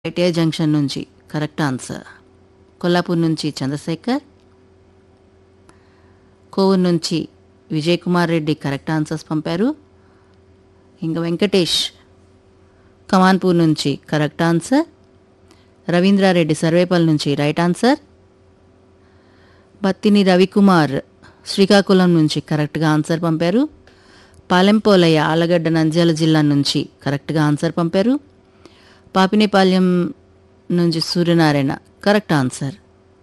ITI junction నుంచి correct answer Kollapur నుంచి చంద్రశేఖర్ కోవూరు నుంచి విజయ్ కుమార్ రెడ్డి కరెక్ట్ ఆన్సర్స్ పంపారు ఇంకా వెంకటేష్ కమాన్పూర్ నుంచి కరెక్ట్ ఆన్సర్ రవీంద్రారెడ్డి సర్వేపల్లి నుంచి రైట్ ఆన్సర్ బత్తిని రవికుమార్ శ్రీకాకుళం నుంచి కరెక్ట్గా ఆన్సర్ పంపారు పాలెంపోలయ్య ఆలగడ్డ నంద్యాల జిల్లా నుంచి కరెక్ట్గా ఆన్సర్ పంపారు పాపినేపాల్యం నుంచి Suryanarayana correct answer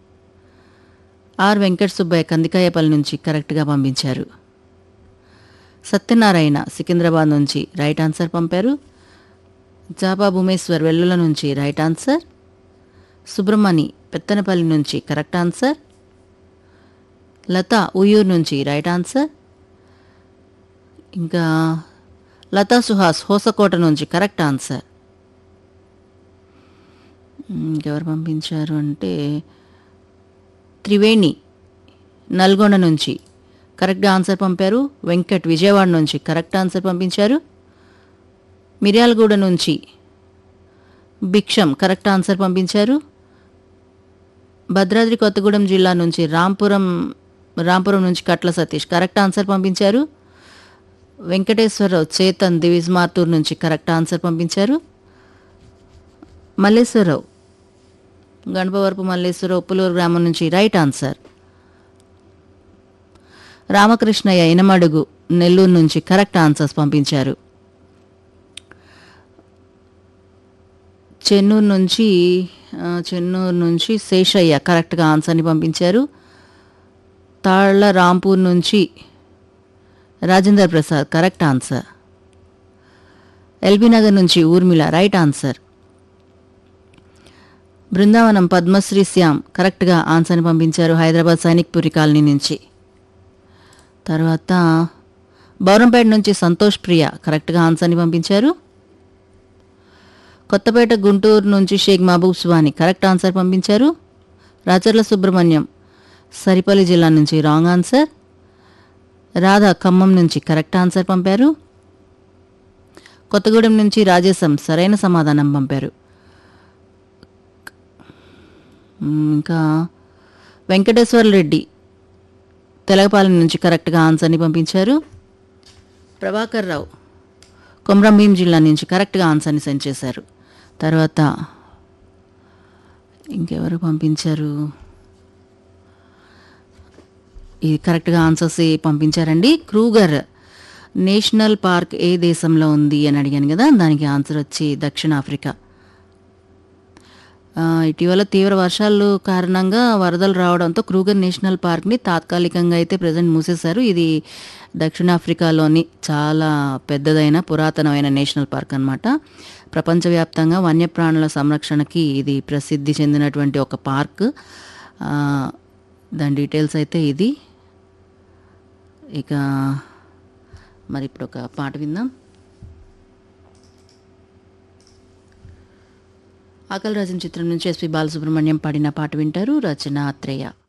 R Venkata Subbaiah Kandikayapalli నుంచి కరెక్ట్గా పంపించారు సత్యనారాయణ సికింద్రాబాద్ నుంచి రైట్ ఆన్సర్ పంపారు జాబా భూమేశ్వర్ వెల్లుల నుంచి రైట్ ఆన్సర్ సుబ్రహ్మణి పెత్తనపల్లి నుంచి కరెక్ట్ ఆన్సర్ లత ఉయ్యూరు నుంచి రైట్ ఆన్సర్ ఇంకా లతా సుహాస్ హోసకోట నుంచి కరెక్ట్ ఆన్సర్ ఇంకెవరు పంపించారు అంటే త్రివేణి నల్గొండ నుంచి కరెక్ట్ ఆన్సర్ పంపారు వెంకట్ విజయవాడ నుంచి కరెక్ట్ ఆన్సర్ పంపించారు మిర్యాలగూడ నుంచి భిక్షం కరెక్ట్ ఆన్సర్ పంపించారు భద్రాద్రి కొత్తగూడెం జిల్లా నుంచి రాంపురం రాంపురం నుంచి కట్ల సతీష్ కరెక్ట్ ఆన్సర్ పంపించారు వెంకటేశ్వరరావు చేతన్ దివిజ్ మార్తూర్ నుంచి కరెక్ట్ ఆన్సర్ పంపించారు మల్లేశ్వరరావు గణపవరపు మల్లేశ్వరరావు ఉప్పులూరు గ్రామం నుంచి రైట్ ఆన్సర్ రామకృష్ణయ్య ఇనమడుగు నెల్లూరు నుంచి కరెక్ట్ ఆన్సర్స్ పంపించారు చెన్నూరు నుంచి ఆ, చెన్నూరు నుంచి శేషయ్య కరెక్ట్గా ఆన్సర్ని పంపించారు తాళ్ల రాంపూర్ నుంచి Rajender Prasad correct answer LB Nagar నుంచి ఊర్మిళ రైట్ ఆన్సర్ బృందావనం పద్మశ్రీ శ్యామ్ కరెక్ట్గా ఆన్సర్ని పంపించారు హైదరాబాద్ సైనిక్పురి కాలనీ నుంచి తర్వాత బౌరంపేట నుంచి సంతోష్ ప్రియ కరెక్ట్గా ఆన్సర్ని పంపించారు కొత్తపేట గుంటూరు నుంచి షేక్ మహబూబ్ సుబాని కరెక్ట్ ఆన్సర్ పంపించారు రాచర్ల సుబ్రహ్మణ్యం సరిపల్లి జిల్లా నుంచి రాంగ్ ఆన్సర్ రాధ ఖమ్మం నుంచి కరెక్ట్ ఆన్సర్ పంపారు కొత్తగూడెం నుంచి రాజేశం సరైన సమాధానం పంపారు మ్, ఇంకా వెంకటేశ్వర రెడ్డి తెలగపాలెం నుంచి కరెక్ట్గా ఆన్సర్ని పంపించారు ప్రభాకర్ రావు కొమరంభీం జిల్లా నుంచి కరెక్ట్గా ఆన్సర్ని సెండ్ చేశారు తర్వాత ఇంకెవరు పంపించారు ఇది కరెక్ట్గా ఆన్సర్స్ పంపించారండి క్రూగర్ నేషనల్ పార్క్ ఏ దేశంలో ఉంది అని అడిగాను కదా దానికి ఆన్సర్ వచ్చి దక్షిణాఫ్రికా ఆ, ఇటీవల తీవ్ర వర్షాలు కారణంగా వరదలు రావడంతో క్రూగర్ నేషనల్ పార్క్ని తాత్కాలికంగా అయితే ప్రజెంట్ మూసేశారు ఇది దక్షిణాఫ్రికాలోని చాలా పెద్దదైన పురాతనమైన నేషనల్ పార్క్ అన్నమాట ప్రపంచవ్యాప్తంగా వన్యప్రాణుల సంరక్షణకి ఇది ప్రసిద్ధి చెందినటువంటి ఒక పార్క్ ఆ, దాని డీటెయిల్స్ అయితే ఇది ఇక మరి ఇప్పుడు ఒక పాట విందాం ఆకలి రాజన్ చిత్రం నుంచి ఎస్పి బాలసుబ్రహ్మణ్యం పాడిన పాట వింటారు రచన ఆత్రేయ